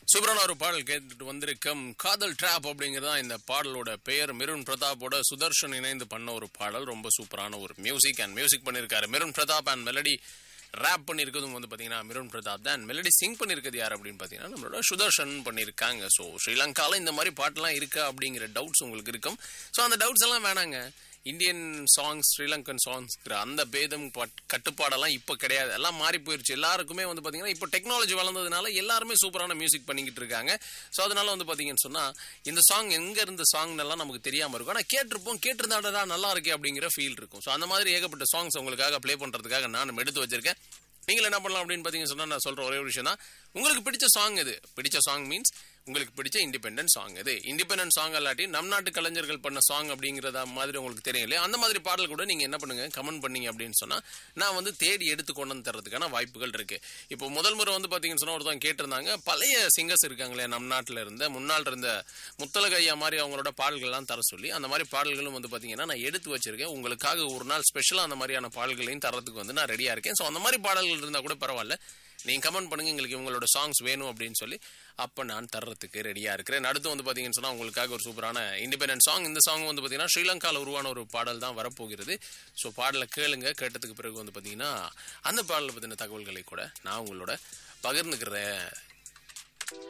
சூப்பரான ஒரு பாடல் கேட்டுட்டு வந்திருக்கும் காதல் ட்ராப் அப்படிங்கிறதா இந்த பாடலோட பெயர் மிருன் பிரதாப்போட சுதர்ஷன் இணைந்து பண்ண ஒரு பாடல் ரொம்ப சூப்பரான ஒரு மியூசிக் அண்ட் மியூசிக் பண்ணியிருக்காரு Mirun Pratap and melody rap பண்ணியிருக்கிறதும் வந்து பார்த்தீங்கன்னா மிருன் பிரதாப் தான் மெலடி சிங் பண்ணியிருக்கிறது யார் அப்படின்னு பார்த்தீங்கன்னா நம்மளோட சுதர்ஷன் பண்ணியிருக்காங்க ஸோ ஸ்ரீலங்காவில் இந்த மாதிரி பாட்டெல்லாம் இருக்கா அப்படிங்கிற டவுட்ஸ் உங்களுக்கு இருக்கும் ஸோ அந்த டவுட்ஸ் எல்லாம் வேணாங்க இந்தியன் சாங்ஸ் ஸ்ரீலங்கன் சாங்ஸ்ங்கிற அந்த பேதம் பட்- கட்டுப்பாடெல்லாம் இப்போ கிடையாது எல்லாம் மாறி போயிருச்சு எல்லாருக்குமே வந்து பார்த்தீங்கன்னா இப்போ டெக்னாலஜி வளர்ந்ததுனால எல்லாருமே சூப்பரான மியூசிக் பண்ணிக்கிட்டு இருக்காங்க ஸோ அதனால வந்து பார்த்தீங்கன்னு சொன்னால் இந்த சாங் எங்கே இருந்த சாங்னு எல்லாம் நமக்கு தெரியாமல் இருக்கும் ஆனால் கேட்டிருப்போம் கேட்டிருந்தாடா நல்லா இருக்கே அப்படிங்கிற ஃபீல் இருக்கும் ஸோ அந்த மாதிரி ஏகப்பட்ட சாங்ஸ் உங்களுக்காக ப்ளே பண்ணுறதுக்காக நான் எடுத்து வச்சிருக்கேன் நீங்கள் என்ன பண்ணலாம் அப்படின்னு பார்த்தீங்கன்னு சொன்னால் நான் சொல்கிற ஒரே ஒரு விஷயம் தான் உங்களுக்கு பிடிச்ச சாங் இது பிடிச்ச சாங் மீன்ஸ் உங்களுக்கு பிடிச்ச இண்டிபெண்டன்ட் சாங் இது இண்டிபெண்டன்ட் சாங் இல்லாட்டி நம் நாட்டு கலைஞர்கள் பண்ண சாங் அப்படிங்கிறத மாதிரி உங்களுக்கு தெரியும் இல்லையா அந்த மாதிரி பாடல் கூட நீங்கள் என்ன பண்ணுங்க கமெண்ட் பண்ணீங்க அப்படின்னு சொன்னால் நான் வந்து தேடி எடுத்து கொண்டு வந்து தரதுக்கான வாய்ப்புகள் இருக்கு இப்போ முதல் முறை வந்து பார்த்தீங்கன்னு சொன்னால் ஒருத்தவங்க கேட்டிருந்தாங்க பழைய சிங்கர்ஸ் இருக்காங்களே நம் நாட்டில் இருந்த முன்னால் இருந்த முத்தலக ஐயா மாதிரி அவங்களோட பாடல்கள்லாம் தர சொல்லி அந்த மாதிரி பாடல்களும் வந்து பார்த்தீங்கன்னா நான் எடுத்து வச்சிருக்கேன் உங்களுக்காக ஒரு நாள் ஸ்பெஷலாக அந்த மாதிரியான பாடல்களையும் தரதுக்கு வந்து நான் ரெடியாக இருக்கேன் ஸோ அந்த மாதிரி பாடல்கள் இருந்தால் கூட பரவாயில்ல நீங்கள் கமெண்ட் பண்ணுங்க எங்களுக்கு உங்களோட சாங்ஸ் வேணும் அப்படின்னு சொல்லி அப்போ நான் தர்றதுக்கு ரெடியாக இருக்கிறேன் அடுத்து வந்து பார்த்தீங்கன்னு சொன்னால் உங்களுக்காக ஒரு சூப்பரான இண்டிபெண்டன்ட் சாங் இந்த சாங் வந்து பார்த்தீங்கன்னா ஸ்ரீலங்காவில் உருவான ஒரு பாடல் தான் வரப்போகிறது ஸோ பாடலை கேளுங்க கேட்டதுக்கு பிறகு வந்து பார்த்தீங்கன்னா அந்த பாடலை பற்றின தகவல்களை கூட நான் உங்களோட பகிர்ந்துக்கிறேன்